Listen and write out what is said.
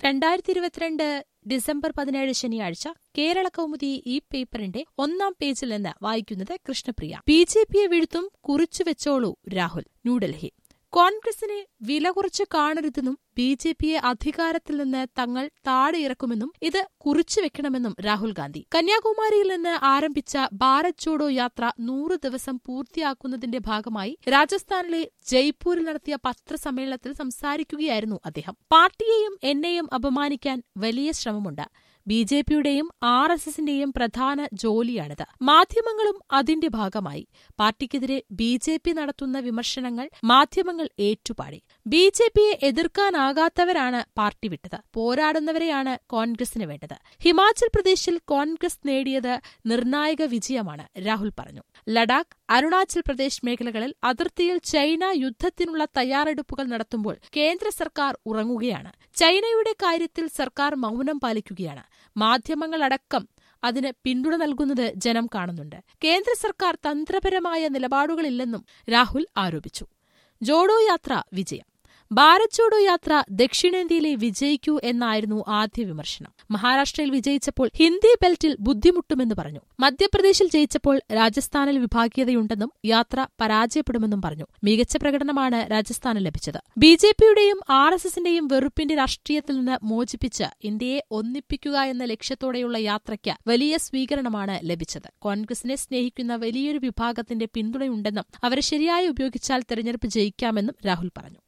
രണ്ടായിരത്തി ഇരുപത്തിരണ്ട് ഡിസംബർ പതിനേഴ് ശനിയാഴ്ച കേരള കൗമുദി ഈ പേപ്പറിന്റെ ഒന്നാം പേജിൽ നിന്ന് വായിക്കുന്നത് കൃഷ്ണപ്രിയ ബി ജെ പിയെ വീഴ്ത്തും കുറിച്ചുവെച്ചോളൂ രാഹുൽ ന്യൂഡൽഹി കോൺഗ്രസിനെ വില കുറച്ച് കാണരുതെന്നും ബി ജെ പിയെ അധികാരത്തിൽ നിന്ന് തങ്ങൾ താഴെയിറക്കുമെന്നും ഇത് കുറിച്ചുവെക്കണമെന്നും രാഹുൽ ഗാന്ധി കന്യാകുമാരിയിൽ നിന്ന് ആരംഭിച്ച ഭാരത് ജോഡോ യാത്ര നൂറ് ദിവസം പൂർത്തിയാക്കുന്നതിന്റെ ഭാഗമായി രാജസ്ഥാനിലെ ജയ്പൂരിൽ നടത്തിയ പത്രസമ്മേളനത്തിൽ സംസാരിക്കുകയായിരുന്നു അദ്ദേഹം പാർട്ടിയെയും എന്നെയും അപമാനിക്കാൻ വലിയ ശ്രമമുണ്ട് ബി ജെ പിയുടെയും ആർ എസ് എസിന്റെയും പ്രധാന ജോലിയാണിത് മാധ്യമങ്ങളും അതിന്റെ ഭാഗമായി പാർട്ടിക്കെതിരെ ബി ജെ പി നടത്തുന്ന വിമർശനങ്ങൾ മാധ്യമങ്ങൾ ഏറ്റുപാടി ബി ജെ പിയെ എതിർക്കാനാകാത്തവരാണ് പാർട്ടി വിട്ടത് പോരാടുന്നവരെയാണ് കോൺഗ്രസിന് വേണ്ടത് ഹിമാചൽ പ്രദേശിൽ കോൺഗ്രസ് നേടിയത് നിർണായക വിജയമാണ് രാഹുൽ പറഞ്ഞു ലഡാക്ക് അരുണാചൽ പ്രദേശ് മേഖലകളിൽ അതിർത്തിയിൽ ചൈന യുദ്ധത്തിനുള്ള തയ്യാറെടുപ്പുകൾ നടത്തുമ്പോൾ കേന്ദ്ര സർക്കാർ ഉറങ്ങുകയാണ് ചൈനയുടെ കാര്യത്തിൽ സർക്കാർ മൌനം പാലിക്കുകയാണ് മാധ്യമങ്ങളടക്കം അതിന് പിന്തുണ നൽകുന്നത് ജനം കാണുന്നുണ്ട് കേന്ദ്ര സർക്കാർ തന്ത്രപരമായ നിലപാടുകളില്ലെന്നും രാഹുൽ ആരോപിച്ചു ജോഡോ യാത്ര വിജയം ഭാരത് ജോഡോ യാത്ര ദക്ഷിണേന്ത്യയിലെ വിജയിക്കൂ എന്നായിരുന്നു ആദ്യ വിമർശനം മഹാരാഷ്ട്രയിൽ വിജയിച്ചപ്പോൾ ഹിന്ദി ബെൽറ്റിൽ ബുദ്ധിമുട്ടുമെന്ന് പറഞ്ഞു മധ്യപ്രദേശിൽ ജയിച്ചപ്പോൾ രാജസ്ഥാനിൽ വിഭാഗീയതയുണ്ടെന്നും യാത്ര പരാജയപ്പെടുമെന്നും പറഞ്ഞു മികച്ച പ്രകടനമാണ് രാജസ്ഥാനിൽ ലഭിച്ചത് ബി ജെ പിയുടെയും ആർ എസ് എസിന്റെയും വെറുപ്പിന്റെ രാഷ്ട്രീയത്തിൽ നിന്ന് മോചിപ്പിച്ച് ഇന്ത്യയെ ഒന്നിപ്പിക്കുക എന്ന ലക്ഷ്യത്തോടെയുള്ള യാത്രയ്ക്ക് വലിയ സ്വീകരണമാണ് ലഭിച്ചത് കോൺഗ്രസിനെ സ്നേഹിക്കുന്ന വലിയൊരു വിഭാഗത്തിന്റെ പിന്തുണയുണ്ടെന്നും അവരെ ശരിയായി ഉപയോഗിച്ചാൽ തെരഞ്ഞെടുപ്പ് ജയിക്കാമെന്നും രാഹുൽ പറഞ്ഞു